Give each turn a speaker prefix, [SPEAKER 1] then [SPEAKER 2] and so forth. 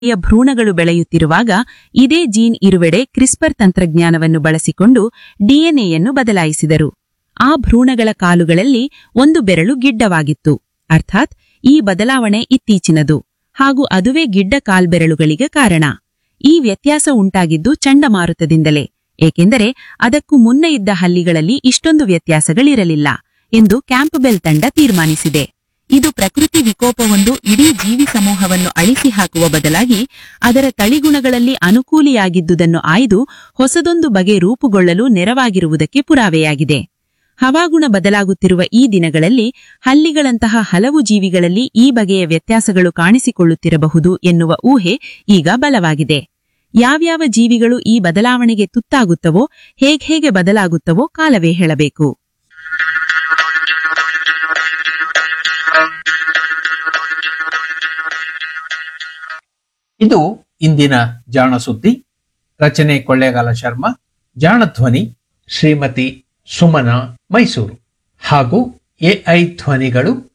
[SPEAKER 1] ಯ ಭ್ರೂಣಗಳು ಬೆಳೆಯುತ್ತಿರುವಾಗ ಇದೇ gene ಇರುವೆಡೆ crisper ತಂತ್ರಜ್ಞಾನವನ್ನು ಬಳಸಿಕೊಂಡು ಡಿಎನ್ಎಯನ್ನು ಬದಲಾಯಿಸಿದರು ಆ ಭ್ರೂಣಗಳ ಕಾಲುಗಳಲ್ಲಿ ಒಂದು ಬೆರಳು ಗಿಡ್ಡವಾಗಿತ್ತು ಅರ್ಥಾತ್ ಈ ಬದಲಾವಣೆ ಇತ್ತೀಚಿನದು ಹಾಗೂ ಅದುವೇ ಗಿಡ್ಡ ಕಾಲ್ಬೆರಳುಗಳಿಗೆ ಕಾರಣ ಈ ವ್ಯತ್ಯಾಸ ಉಂಟಾಗಿದ್ದು ಚಂಡಮಾರುತದಿಂದಲೇ ಏಕೆಂದರೆ ಅದಕ್ಕೂ ಮುನ್ನ ಇದ್ದ ಹಲ್ಲಿಗಳಲ್ಲಿ ಇಷ್ಟೊಂದು ವ್ಯತ್ಯಾಸಗಳಿರಲಿಲ್ಲ ಎಂದು ಕ್ಯಾಂಪ್ಬೆಲ್ ತಂಡ ತೀರ್ಮಾನಿಸಿದೆ ಇದು ಪ್ರಕೃತಿ ವಿಕೋಪವೊಂದು ಇಡೀ ಜೀವಿ ಸಮೂಹವನ್ನು ಅಳಿಸಿ ಹಾಕುವ ಬದಲಾಗಿ ಅದರ ತಳಿಗುಣಗಳಲ್ಲಿ ಅನುಕೂಲಿಯಾಗಿದ್ದುದನ್ನು ಆಯ್ದು ಹೊಸದೊಂದು ಬಗೆ ರೂಪುಗೊಳ್ಳಲು ನೆರವಾಗಿರುವುದಕ್ಕೆ ಪುರಾವೆಯಾಗಿದೆ ಹವಾಗುಣ ಬದಲಾಗುತ್ತಿರುವ ಈ ದಿನಗಳಲ್ಲಿ ಹಲ್ಲಿಗಳಂತಹ ಹಲವು ಜೀವಿಗಳಲ್ಲಿ ಈ ಬಗೆಯ ವ್ಯತ್ಯಾಸಗಳು ಕಾಣಿಸಿಕೊಳ್ಳುತ್ತಿರಬಹುದು ಎನ್ನುವ ಊಹೆ ಈಗ ಬಲವಾಗಿದೆ ಯಾವ್ಯಾವ ಜೀವಿಗಳು ಈ ಬದಲಾವಣೆಗೆ ತುತ್ತಾಗುತ್ತವೋ ಹೇಗೆ ಬದಲಾಗುತ್ತವೋ ಕಾಲವೇ ಹೇಳಬೇಕು
[SPEAKER 2] ಇದು ಇಂದಿನ ಜಾಣ ಸುದ್ದಿ ರಚನೆ ಕೊಳ್ಳೇಗಾಲ ಶರ್ಮಾ ಜಾಣ ಧ್ವನಿ ಶ್ರೀಮತಿ ಸುಮನಾ ಮೈಸೂರು ಹಾಗೂ ಎಐ ಧ್ವನಿಗಳು